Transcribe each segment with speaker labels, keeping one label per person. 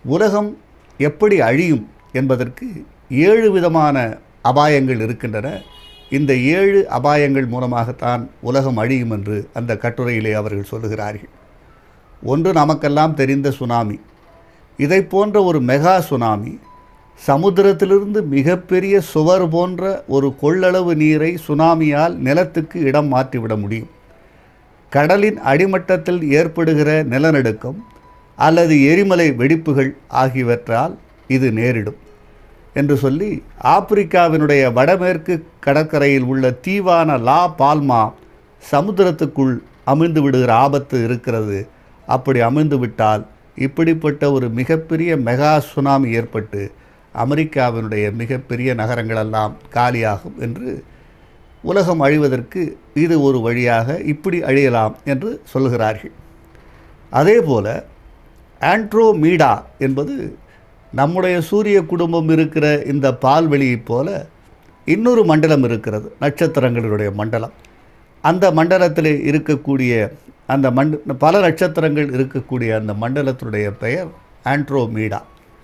Speaker 1: உலகம் எப்படி அழியும் என்பதற்கு ஏழு விதமான அபாயங்கள் இருக்கின்றன இந்த ஏழு அபாயங்கள் மூலமாகத்தான் உலகம் அழியும் என்று அந்த கட்டுரையிலே அவர்கள் சொல்லுகிறார்கள் ஒன்று நமக்கெல்லாம் தெரிந்த சுனாமி இதை போன்ற ஒரு மெகா சுனாமி சமுத்திரத்திலிருந்து மிகப்பெரிய சுவர் போன்ற ஒரு கொள்ளளவு நீரை சுனாமியால் நிலத்துக்கு இடம் மாற்றிவிட முடியும் கடலின் அடிமட்டத்தில் ஏற்படுகிற நிலநடுக்கம் அல்லது எரிமலை வெடிப்புகள் ஆகியவற்றால் இது நேரிடும் என்று சொல்லி ஆப்பிரிக்காவினுடைய வடமேற்கு கடற்கரையில் உள்ள தீவான லா பால்மா சமுத்திரத்துக்குள் அமிழ்ந்து விடுகிற ஆபத்து இருக்கிறது அப்படி அமிழ்ந்து விட்டால் இப்படிப்பட்ட ஒரு மிகப்பெரிய மெகா சுனாமி ஏற்பட்டு அமெரிக்காவினுடைய மிகப்பெரிய நகரங்களெல்லாம் காலியாகும் என்று உலகம் அழிவதற்கு இது ஒரு வழியாக இப்படி அழியலாம் என்று சொல்கிறார்கள் அதே போல ஆண்ட்ரோமீடா என்பது நம்முடைய சூரிய குடும்பம் இருக்கிற இந்த பால்வெளியைப் போல இன்னொரு மண்டலம் இருக்கிறது நட்சத்திரங்களுடைய மண்டலம் அந்த மண்டலத்தில் இருக்கக்கூடிய அந்த மண்ட பல நட்சத்திரங்கள் இருக்கக்கூடிய அந்த மண்டலத்தினுடைய பெயர் ஆண்ட்ரோமீடா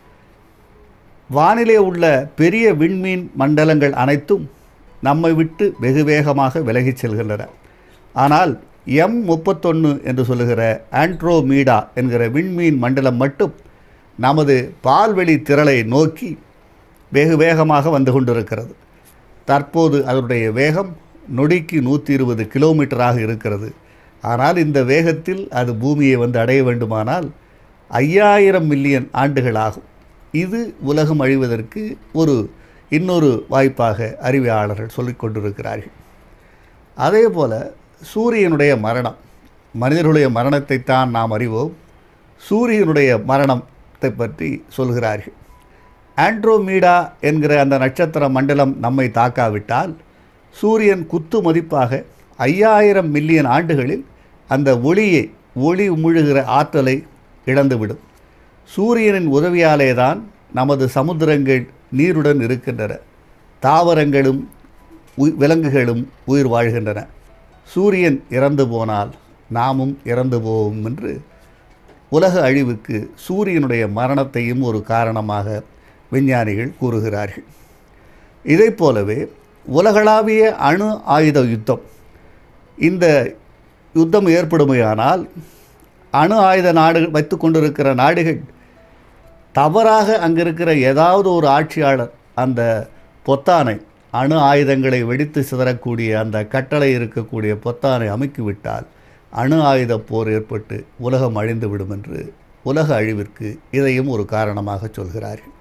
Speaker 1: வானிலே உள்ள பெரிய விண்மீன் மண்டலங்கள் அனைத்தும் நம்மை விட்டு வெகு வேகமாக விலகிச் செல்கின்றன ஆனால் எம் முப்பத்தொன்று என்று சொல்லுகிற ஆண்ட்ரோமீடா என்கிற விண்மீன் மண்டலம் மட்டும் நமது பால்வெளி திரளை நோக்கி வெகு வேகமாக வந்து கொண்டிருக்கிறது தற்போது அதனுடைய வேகம் நொடிக்கு நூற்றி இருபது கிலோமீட்டராக இருக்கிறது ஆனால் இந்த வேகத்தில் அது பூமியை வந்து அடைய வேண்டுமானால் ஐயாயிரம் மில்லியன் ஆண்டுகள் ஆகும் இது உலகம் அழிவதற்கு ஒரு இன்னொரு வாய்ப்பாக அறிவியலாளர்கள் சொல்லிக் கொண்டிருக்கிறார்கள் அதே போல் சூரியனுடைய மரணம் மனிதர்களுடைய மரணத்தைத்தான் நாம் அறிவோம் சூரியனுடைய மரணத்தை பற்றி சொல்கிறார்கள் ஆண்ட்ரோமீடா என்கிற அந்த நட்சத்திர மண்டலம் நம்மை தாக்காவிட்டால் சூரியன் குத்து மதிப்பாக ஐயாயிரம் மில்லியன் ஆண்டுகளில் அந்த ஒளியை ஒளி உமிழுகிற ஆற்றலை இழந்துவிடும் சூரியனின் உதவியாலே தான் நமது சமுத்திரங்கள் நீருடன் இருக்கின்றன தாவரங்களும் உய் விலங்குகளும் உயிர் வாழ்கின்றன சூரியன் இறந்து போனால் நாமும் இறந்து போவோம் என்று உலக அழிவுக்கு சூரியனுடைய மரணத்தையும் ஒரு காரணமாக விஞ்ஞானிகள் கூறுகிறார்கள் இதைப் போலவே உலகளாவிய அணு ஆயுத யுத்தம் இந்த யுத்தம் ஏற்படுமையானால் அணு ஆயுத நாடுகள் வைத்து கொண்டிருக்கிற நாடுகள் தவறாக அங்கே இருக்கிற ஏதாவது ஒரு ஆட்சியாளர் அந்த பொத்தானை அணு ஆயுதங்களை வெடித்து சிதறக்கூடிய அந்த கட்டளை இருக்கக்கூடிய பொத்தானை அமுக்கிவிட்டால் அணு ஆயுத போர் ஏற்பட்டு உலகம் அழிந்து விடும் என்று உலக அழிவிற்கு இதையும் ஒரு காரணமாக சொல்கிறார்கள்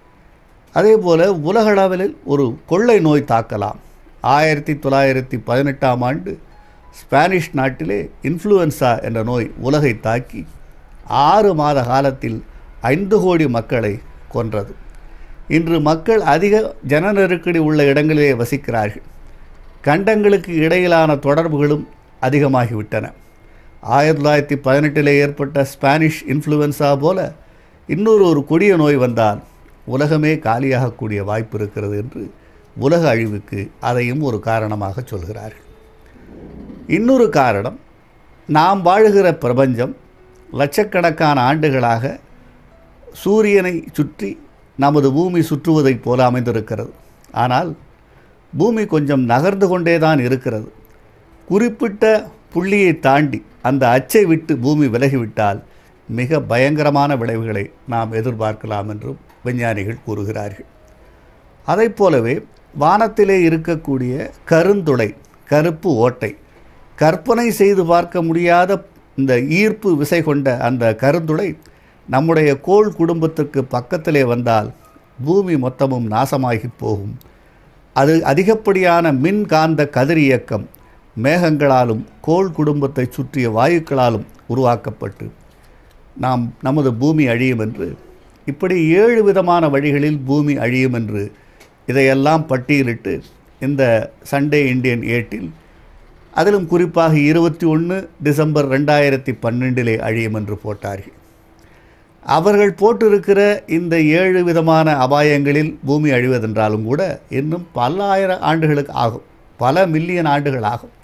Speaker 1: அதே போல் உலகளவில் ஒரு கொள்ளை நோய் தாக்கலாம் ஆயிரத்தி தொள்ளாயிரத்தி பதினெட்டாம் ஆண்டு ஸ்பானிஷ் நாட்டிலே இன்ஃப்ளூயன்சா என்ற நோய் உலகை தாக்கி ஆறு மாத காலத்தில் ஐந்து கோடி மக்களை கொன்றது இன்று மக்கள் அதிக ஜன நெருக்கடி உள்ள இடங்களிலே வசிக்கிறார்கள் கண்டங்களுக்கு இடையிலான தொடர்புகளும் அதிகமாகிவிட்டன ஆயிரத்தி தொள்ளாயிரத்தி பதினெட்டில் ஏற்பட்ட ஸ்பானிஷ் இன்ஃப்ளூயன்சா போல இன்னொரு ஒரு கொடிய நோய் வந்தால் உலகமே காலியாகக்கூடிய வாய்ப்பு இருக்கிறது என்று உலக அழிவுக்கு அதையும் ஒரு காரணமாக சொல்கிறார்கள் இன்னொரு காரணம் நாம் வாழுகிற பிரபஞ்சம் லட்சக்கணக்கான ஆண்டுகளாக சூரியனை சுற்றி நமது பூமி சுற்றுவதைப் போல அமைந்திருக்கிறது ஆனால் பூமி கொஞ்சம் நகர்ந்து கொண்டே தான் இருக்கிறது குறிப்பிட்ட புள்ளியை தாண்டி அந்த அச்சை விட்டு பூமி விலகிவிட்டால் மிக பயங்கரமான விளைவுகளை நாம் எதிர்பார்க்கலாம் என்றும் விஞ்ஞானிகள் கூறுகிறார்கள் அதைப் போலவே வானத்திலே இருக்கக்கூடிய கருந்துளை கருப்பு ஓட்டை கற்பனை செய்து பார்க்க முடியாத இந்த ஈர்ப்பு விசை கொண்ட அந்த கருந்துளை நம்முடைய கோள் குடும்பத்திற்கு பக்கத்திலே வந்தால் பூமி மொத்தமும் நாசமாகி போகும் அது அதிகப்படியான மின்காந்த கதிரியக்கம் மேகங்களாலும் கோள் குடும்பத்தை சுற்றிய வாயுக்களாலும் உருவாக்கப்பட்டு நாம் நமது பூமி அழியும் என்று இப்படி ஏழு விதமான வழிகளில் பூமி அழியும் என்று இதையெல்லாம் பட்டியலிட்டு இந்த சண்டே இந்தியன் ஏட்டில் அதிலும் குறிப்பாக இருபத்தி ஒன்று டிசம்பர் ரெண்டாயிரத்தி பன்னெண்டிலே அழியும் என்று போட்டார்கள் அவர்கள் போட்டிருக்கிற இந்த ஏழு விதமான அபாயங்களில் பூமி அழிவதென்றாலும் கூட இன்னும் பல்லாயிரம் ஆண்டுகளுக்கு ஆகும் பல மில்லியன் ஆண்டுகள் ஆகும்